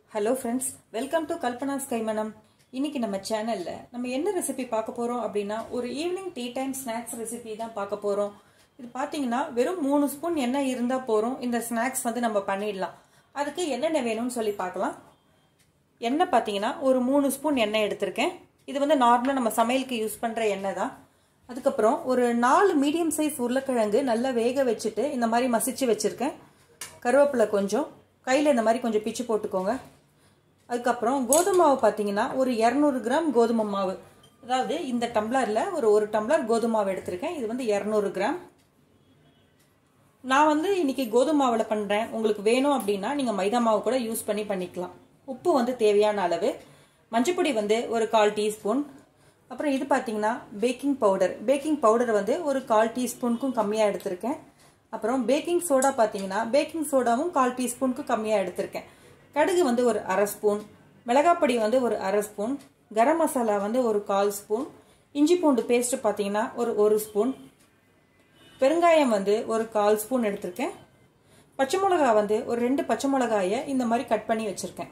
hello friends welcome to Kalpana's Kaimanam இன்னைக்கு நம்ம சேனல்ல நம்ம என்ன ரெசிபி பார்க்க போறோம் அப்படின்னா ஒரு evening tea time snacks recipe தான் பார்க்க போறோம் இது பார்த்தீங்கன்னா வெறும் மூணு ஸ்பூன் எண்ணெய் இருந்தால் போகிறோம் இந்த ஸ்நாக்ஸ் வந்து நம்ம பண்ணிடலாம் அதுக்கு என்னென்ன வேணும்னு சொல்லி பார்க்கலாம் எண்ணெய் பார்த்தீங்கன்னா ஒரு மூணு ஸ்பூன் எண்ணெய் எடுத்திருக்கேன் இது வந்து நார்மலாக நம்ம சமையலுக்கு யூஸ் பண்ணுற எண்ணெய் தான் அதுக்கப்புறம் ஒரு நாலு மீடியம் சைஸ் உருளைக்கிழங்கு நல்லா வேக வச்சுட்டு இந்த மாதிரி மசிச்சு வச்சுருக்கேன் கருவேப்பிலை கொஞ்சம் கையில் இந்த மாதிரி கொஞ்சம் பிச்சு போட்டுக்கோங்க அதுக்கப்புறம் கோதுமை மாவு பார்த்தீங்கன்னா ஒரு இரநூறு கிராம் கோதுமை மாவு அதாவது இந்த டம்ளரில் ஒரு ஒரு டம்ளர் கோதுமை மாவு எடுத்திருக்கேன் இது வந்து இரநூறு கிராம் நான் வந்து இன்னைக்கு கோதுமை மாவில் பண்ணுறேன் உங்களுக்கு வேணும் அப்படின்னா நீங்கள் மைதா மாவு கூட யூஸ் பண்ணி பண்ணிக்கலாம் உப்பு வந்து தேவையான அளவு மஞ்சப்பொடி வந்து ஒரு கால் டீஸ்பூன் அப்புறம் இது பார்த்தீங்கன்னா பேக்கிங் பவுடர் பேக்கிங் பவுடர் வந்து ஒரு கால் டீஸ்பூனுக்கும் கம்மியாக எடுத்திருக்கேன் அப்புறம் பேக்கிங் சோடா பார்த்தீங்கன்னா பேக்கிங் சோடாவும் கால் டீஸ்பூனுக்கு கம்மியாக எடுத்திருக்கேன் கடுகு வந்து ஒரு அரை ஸ்பூன் மிளகாப்பொடி வந்து ஒரு அரை ஸ்பூன் கரம் மசாலா வந்து ஒரு கால் ஸ்பூன் இஞ்சி பூண்டு பேஸ்ட் பார்த்தீங்கன்னா ஒரு ஒரு ஸ்பூன் பெருங்காயம் வந்து ஒரு கால் ஸ்பூன் எடுத்திருக்கேன் பச்சை மிளகா வந்து ஒரு ரெண்டு பச்சை மிளகாயை இந்த மாதிரி கட் பண்ணி வச்சுருக்கேன்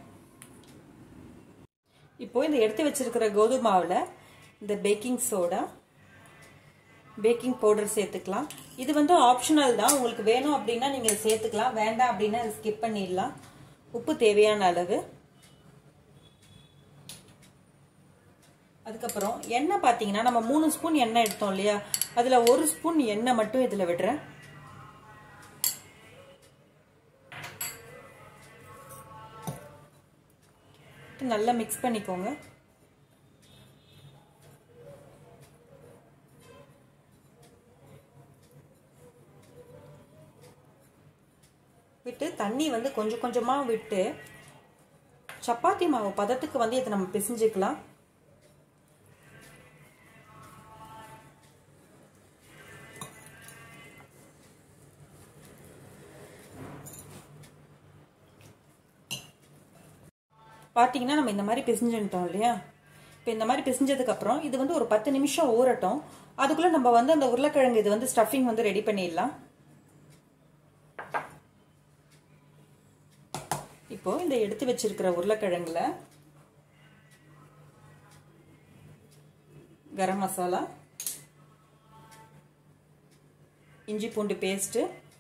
இப்போ இந்த எடுத்து வச்சிருக்கிற கோதுமை மாவில் இந்த பேக்கிங் சோடா பேக்கிங் பவுடர் சேர்த்துக்கலாம் இது வந்து ஆப்ஷனல் தான் உங்களுக்கு வேணும் அப்படின்னா நீங்கள் சேர்த்துக்கலாம் வேண்டாம் அப்படின்னா ஸ்கிப் பண்ணிடலாம் உப்பு தேவையான அளவு அதுக்கப்புறம் எண்ணெய் பார்த்தீங்கன்னா நம்ம மூணு ஸ்பூன் எண்ணெய் எடுத்தோம் இல்லையா அதில் ஒரு ஸ்பூன் எண்ணெய் மட்டும் இதில் விடுறேன் நல்லா மிக்ஸ் பண்ணிக்கோங்க விட்டு தண்ணி வந்து கொஞ்சம் கொஞ்சமாக விட்டு சப்பாத்தி மாவு பதத்துக்கு வந்து இதை நம்ம பிசைஞ்சுக்கலாம் பார்த்தீங்கன்னா நம்ம இந்த மாதிரி பிசைஞ்சுட்டோம் இல்லையா இப்போ இந்த மாதிரி பிசைஞ்சதுக்கப்புறம் இது வந்து ஒரு பத்து நிமிஷம் ஊறட்டும் அதுக்குள்ளே நம்ம வந்து அந்த உருளைக்கிழங்கு இது வந்து ஸ்டஃபிங் வந்து ரெடி பண்ணிடலாம் இப்போ இந்த எடுத்து வச்சிருக்கிற உருளைக்கிழங்குல கரம் மசாலா இஞ்சி பூண்டு பேஸ்ட்டு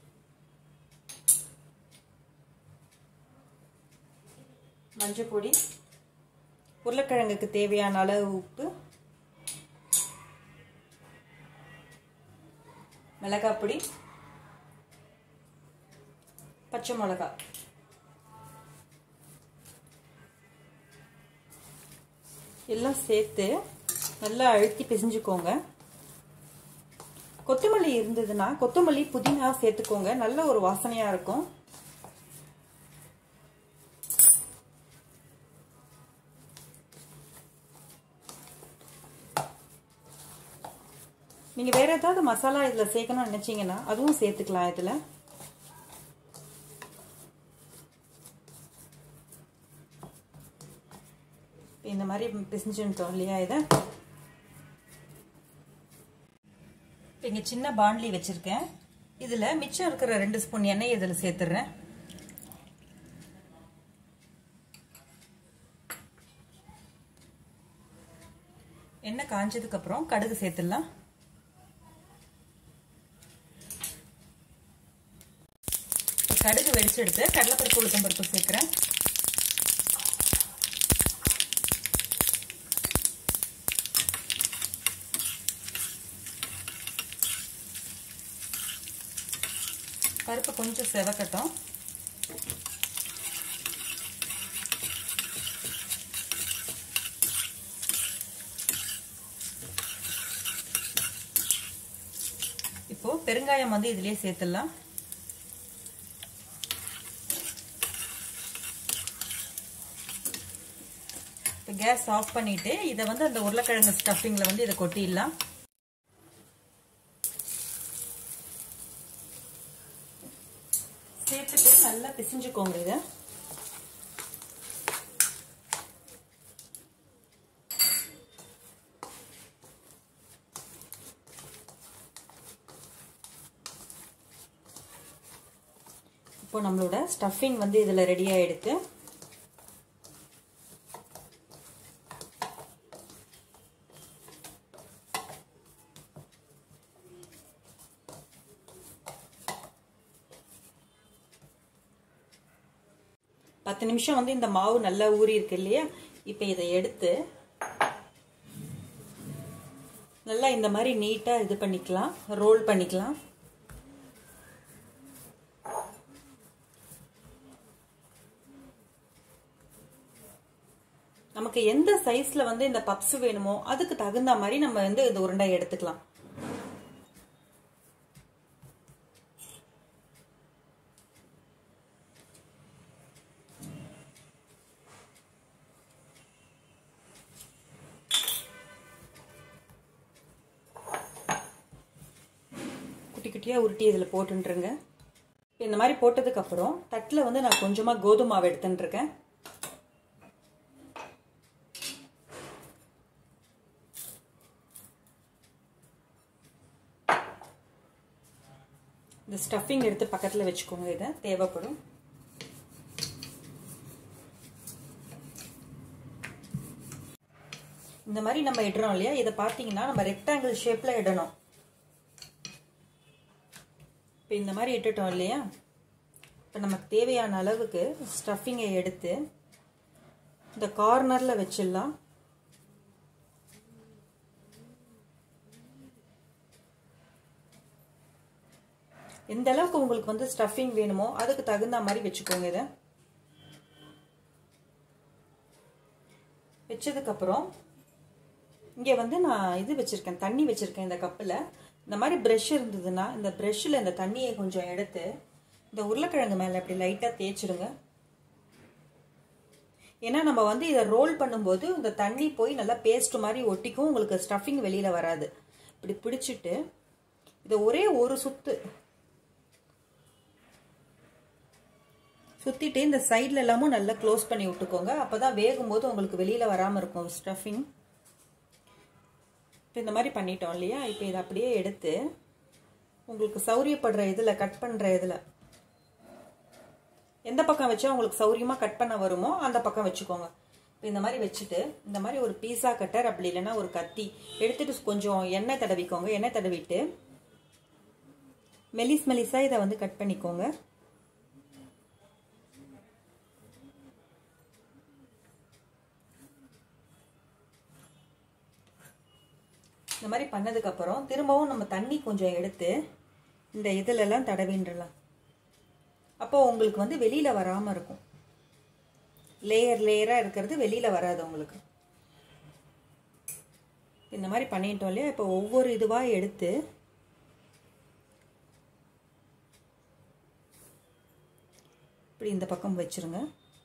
மஞ்சள் பொடி உருளைக்கிழங்குக்கு தேவையான அளவு உப்பு மிளகாய் பொடி பச்சை மிளகா எல்லாம் சேர்த்து நல்லா அழுத்தி பிசைஞ்சுக்கோங்க கொத்தமல்லி இருந்ததுன்னா கொத்தமல்லி புதினா சேர்த்துக்கோங்க நல்ல ஒரு வாசனையா இருக்கும் நீங்க வேற ஏதாவது மசாலா இதுல சேர்க்கணும்னு நினைச்சீங்கன்னா அதுவும் சேர்த்துக்கலாம் இதுல இந்த மாதிரி பிசைஞ்சுட்டோம் இல்லையா இதை இங்க சின்ன பாண்ட்லி வச்சிருக்கேன் இதுல மிச்சம் இருக்கிற ரெண்டு ஸ்பூன் எண்ணெய் இதுல சேர்த்துடுறேன் எண்ணெய் காஞ்சதுக்கு அப்புறம் கடுகு சேர்த்துடலாம் கடுகு வெடிச்சு எடுத்து கடலைப்பருப்பு உளுத்தம் பருப்பு சேர்க்கிறேன் பருப்பு கொஞ்சம் செவக்கட்டும் இப்போ பெருங்காயம் வந்து இதுலயே சேர்த்துடலாம் இப்போ கேஸ் ஆஃப் பண்ணிட்டு இதை வந்து அந்த உருளைக்கிழங்கு ஸ்டஃபிங்ல வந்து இதை கொட்டிடலாம் சேர்த்துட்டு நல்லா பிசிஞ்சுக்கோங்க இதை இப்போ நம்மளோட ஸ்டஃபிங் வந்து இதில் ரெடி ஆகிடுது பத்து நிமிஷம் வந்து இந்த மாவு நல்லா ஊறி இருக்கு இல்லையா இப்போ இதை எடுத்து நல்லா இந்த மாதிரி நீட்டாக இது பண்ணிக்கலாம் ரோல் பண்ணிக்கலாம் நமக்கு எந்த சைஸ்ல வந்து இந்த பப்ஸ் வேணுமோ அதுக்கு தகுந்த மாதிரி நம்ம வந்து இந்த உருண்டை எடுத்துக்கலாம் குட்டி குட்டியாக உருட்டி இதில் போட்டுருங்க இந்த மாதிரி போட்டதுக்கப்புறம் தட்டில் வந்து நான் கொஞ்சமாக கோதுமை மாவு எடுத்துட்டுருக்கேன் இந்த ஸ்டஃபிங் எடுத்து பக்கத்தில் வச்சுக்கோங்க இதை தேவைப்படும் இந்த மாதிரி நம்ம இடுறோம் இல்லையா இதை பார்த்தீங்கன்னா நம்ம ரெக்டாங்கிள் ஷேப்பில் இடணும் இப்போ இந்த மாதிரி இட்டுட்டோம் இல்லையா இப்போ நமக்கு தேவையான அளவுக்கு ஸ்டஃபிங்கை எடுத்து இந்த கார்னரில் வச்சிடலாம் எந்த அளவுக்கு உங்களுக்கு வந்து ஸ்டஃபிங் வேணுமோ அதுக்கு தகுந்த மாதிரி வச்சுக்கோங்க இதை வச்சதுக்கப்புறம் இங்கே வந்து நான் இது வச்சுருக்கேன் தண்ணி வச்சுருக்கேன் இந்த கப்பில் இந்த மாதிரி ப்ரெஷ் இருந்ததுன்னா இந்த ப்ரெஷ்ஷில் இந்த தண்ணியை கொஞ்சம் எடுத்து இந்த உருளைக்கிழங்கு மேலே அப்படி லைட்டாக தேய்ச்சிடுங்க ஏன்னா நம்ம வந்து இதை ரோல் பண்ணும்போது இந்த தண்ணி போய் நல்லா பேஸ்ட் மாதிரி ஒட்டிக்கும் உங்களுக்கு ஸ்டஃபிங் வெளியில் வராது இப்படி பிடிச்சிட்டு இதை ஒரே ஒரு சுத்து சுற்றிட்டு இந்த சைடில் எல்லாமும் நல்லா க்ளோஸ் பண்ணி விட்டுக்கோங்க அப்போ தான் வேகும்போது உங்களுக்கு வெளியில் வராமல் இருக்கும் ஸ்டஃபிங் இப்போ இந்த மாதிரி பண்ணிட்டோம் இல்லையா இப்போ இதை அப்படியே எடுத்து உங்களுக்கு சௌரியப்படுற இதில் கட் பண்ணுற இதில் எந்த பக்கம் வச்சா உங்களுக்கு சௌரியமாக கட் பண்ண வருமோ அந்த பக்கம் வச்சுக்கோங்க இப்போ இந்த மாதிரி வச்சுட்டு இந்த மாதிரி ஒரு பீஸா கட்டர் அப்படி இல்லைன்னா ஒரு கத்தி எடுத்துட்டு கொஞ்சம் எண்ணெய் தடவிக்கோங்க எண்ணெய் தடவிட்டு மெலிஸ் மெலிஸாக இதை வந்து கட் பண்ணிக்கோங்க இந்த மாதிரி பண்ணதுக்கப்புறம் திரும்பவும் நம்ம தண்ணி கொஞ்சம் எடுத்து இந்த இதிலெல்லாம் தடவின்றலாம் அப்போ உங்களுக்கு வந்து வெளியில் வராமல் இருக்கும் லேயர் லேயராக இருக்கிறது வெளியில் வராது உங்களுக்கு இந்த மாதிரி பண்ணிட்டோம் இல்லையா இப்போ ஒவ்வொரு இதுவாக எடுத்து இப்படி இந்த பக்கம் வச்சுருங்க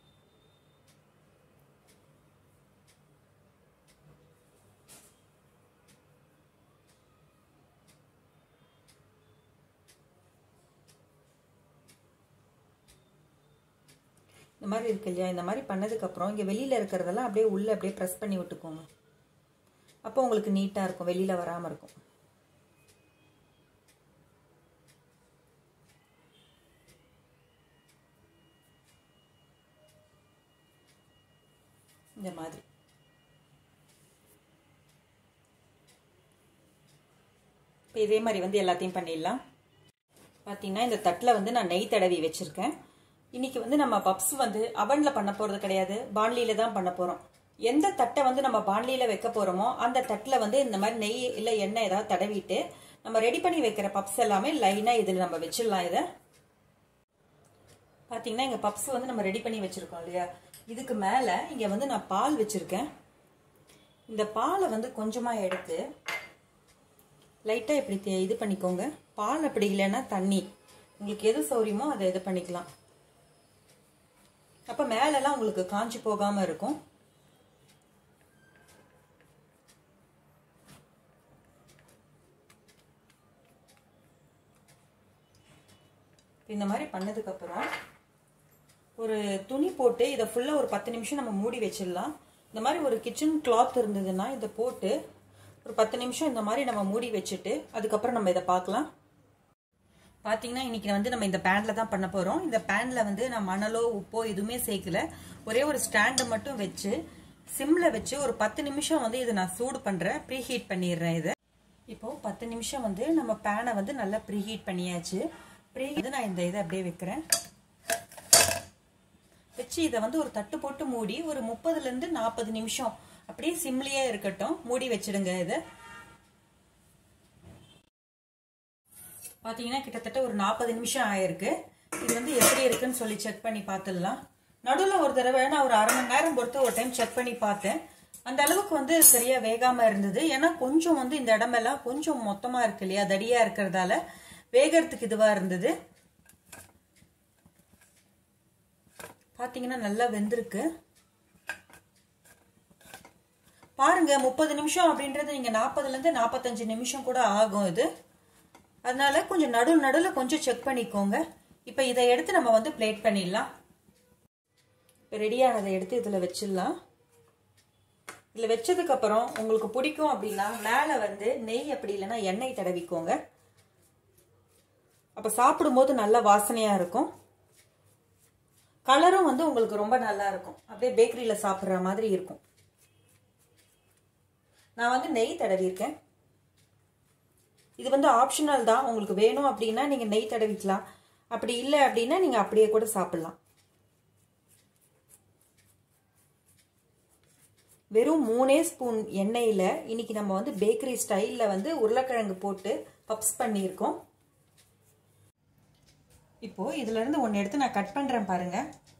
இந்த மாதிரி இருக்கு இல்லையா இந்த மாதிரி பண்ணதுக்கப்புறம் இங்கே வெளியில் இருக்கிறதெல்லாம் அப்படியே உள்ளே அப்படியே ப்ரெஸ் பண்ணி விட்டுக்கோங்க அப்போ உங்களுக்கு நீட்டாக இருக்கும் வெளியில் வராமல் இருக்கும் இந்த மாதிரி இப்போ இதே மாதிரி வந்து எல்லாத்தையும் பண்ணிடலாம் பார்த்தீங்கன்னா இந்த தட்டில் வந்து நான் நெய் தடவி வச்சுருக்கேன் இன்னைக்கு வந்து நம்ம பப்ஸ் வந்து அவனில் பண்ண போகிறது கிடையாது பாண்லியில தான் பண்ண போகிறோம் எந்த தட்டை வந்து நம்ம பாண்லியில வைக்க போகிறோமோ அந்த தட்டில் வந்து இந்த மாதிரி நெய் இல்லை எண்ணெய் ஏதாவது தடவிட்டு நம்ம ரெடி பண்ணி வைக்கிற பப்ஸ் எல்லாமே லைனாக இதில் நம்ம வச்சிடலாம் இதை பார்த்தீங்கன்னா இங்கே பப்ஸ் வந்து நம்ம ரெடி பண்ணி வச்சுருக்கோம் இல்லையா இதுக்கு மேலே இங்கே வந்து நான் பால் வச்சுருக்கேன் இந்த பாலை வந்து கொஞ்சமாக எடுத்து லைட்டாக இப்படி தே- இது பண்ணிக்கோங்க பால் அப்படி இல்லைன்னா தண்ணி உங்களுக்கு எது சௌரியமோ அதை இது பண்ணிக்கலாம் அப்போ மேலெல்லாம் உங்களுக்கு காஞ்சி போகாமல் இருக்கும் இந்த மாதிரி பண்ணதுக்கப்புறம் ஒரு துணி போட்டு இதை ஃபுல்லாக ஒரு பத்து நிமிஷம் நம்ம மூடி வச்சிடலாம் இந்த மாதிரி ஒரு கிச்சன் கிளாத் இருந்ததுன்னா இதை போட்டு ஒரு பத்து நிமிஷம் இந்த மாதிரி நம்ம மூடி வச்சுட்டு அதுக்கப்புறம் நம்ம இதை பார்க்கலாம் பார்த்தீங்கன்னா இன்னைக்கு வந்து நம்ம இந்த பேனில் தான் பண்ண போகிறோம் இந்த பேனில் வந்து நான் மணலோ உப்போ எதுவுமே சேர்க்கல ஒரே ஒரு ஸ்டாண்டு மட்டும் வச்சு சிம்மில் வச்சு ஒரு பத்து நிமிஷம் வந்து இதை நான் சூடு பண்ணுறேன் ப்ரீஹீட் பண்ணிடுறேன் இதை இப்போ பத்து நிமிஷம் வந்து நம்ம பேனை வந்து நல்லா ப்ரீஹீட் பண்ணியாச்சு ப்ரீ வந்து நான் இந்த இதை அப்படியே வைக்கிறேன் வச்சு இதை வந்து ஒரு தட்டு போட்டு மூடி ஒரு முப்பதுலேருந்து நாற்பது நிமிஷம் அப்படியே சிம்லியே இருக்கட்டும் மூடி வச்சிடுங்க இதை பார்த்தீங்கன்னா கிட்டத்தட்ட ஒரு நாற்பது நிமிஷம் ஆயிருக்கு இது வந்து எப்படி இருக்குன்னு சொல்லி செக் பண்ணி பார்த்துடலாம் நடுவில் ஒரு தடவை நான் ஒரு அரை மணி நேரம் பொறுத்து ஒரு டைம் செக் பண்ணி பார்த்தேன் அந்த அளவுக்கு வந்து சரியா வேகாம இருந்தது ஏன்னா கொஞ்சம் வந்து இந்த இடமெல்லாம் கொஞ்சம் மொத்தமா இருக்கு இல்லையா தடியா இருக்கிறதால வேகறதுக்கு இதுவா இருந்தது பாத்தீங்கன்னா நல்லா வெந்திருக்கு பாருங்க முப்பது நிமிஷம் அப்படின்றது நீங்க நாற்பதுல இருந்து நாற்பத்தஞ்சு நிமிஷம் கூட ஆகும் இது அதனால கொஞ்சம் நடு நடுவில் கொஞ்சம் செக் பண்ணிக்கோங்க இப்போ இதை எடுத்து நம்ம வந்து பிளேட் பண்ணிடலாம் இப்போ ரெடியானதை எடுத்து இதில் வச்சிடலாம் இதில் வச்சதுக்கு அப்புறம் உங்களுக்கு பிடிக்கும் அப்படின்னா மேலே வந்து நெய் அப்படி இல்லைன்னா எண்ணெய் தடவிக்கோங்க அப்போ சாப்பிடும்போது நல்ல வாசனையாக இருக்கும் கலரும் வந்து உங்களுக்கு ரொம்ப நல்லா இருக்கும் அப்படியே பேக்கரியில் சாப்பிட்ற மாதிரி இருக்கும் நான் வந்து நெய் தடவிருக்கேன் இது வந்து ஆப்ஷனல் தான் உங்களுக்கு வேணும் அப்படின்னா நீங்கள் நெய் தடவிக்கலாம் அப்படி இல்லை அப்படின்னா நீங்கள் அப்படியே கூட சாப்பிட்லாம் வெறும் மூணே ஸ்பூன் எண்ணெயில் இன்னைக்கு நம்ம வந்து பேக்கரி ஸ்டைலில் வந்து உருளைக்கிழங்கு போட்டு பப்ஸ் பண்ணியிருக்கோம் இப்போ இதுல இருந்து ஒன்று எடுத்து நான் கட் பண்ணுறேன் பாருங்க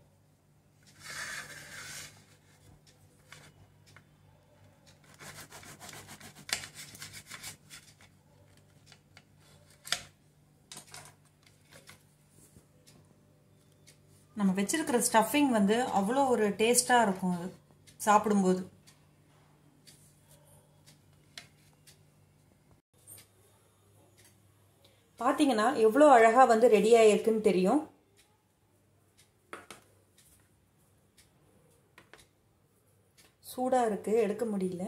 நம்ம வச்சிருக்கிற ஸ்டஃபிங் வந்து அவ்வளோ ஒரு டேஸ்டாக இருக்கும் அது சாப்பிடும்போது பார்த்தீங்கன்னா எவ்வளோ அழகாக வந்து ரெடி ஆகிருக்குன்னு தெரியும் சூடாக இருக்குது எடுக்க முடியல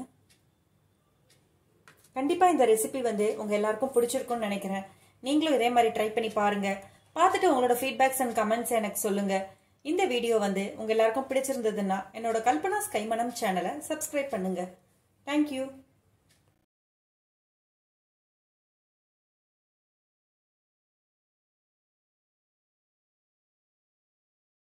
கண்டிப்பாக இந்த ரெசிபி வந்து உங்கள் எல்லாருக்கும் பிடிச்சிருக்கும்னு நினைக்கிறேன் நீங்களும் இதே மாதிரி ட்ரை பண்ணி பாருங்கள் பார்த்துட்டு உங்களோட ஃபீட்பேக்ஸ் அண்ட் கமெண்ட்ஸ் எனக்கு சொல்லுங்கள் இந்த வீடியோ வந்து உங்கள் எல்லாருக்கும் பிடிச்சிருந்ததுன்னா என்னோட கல்பனா ஸ்கைமனம் சேனலை சப்ஸ்கிரைப் பண்ணுங்கள் தேங்க்யூ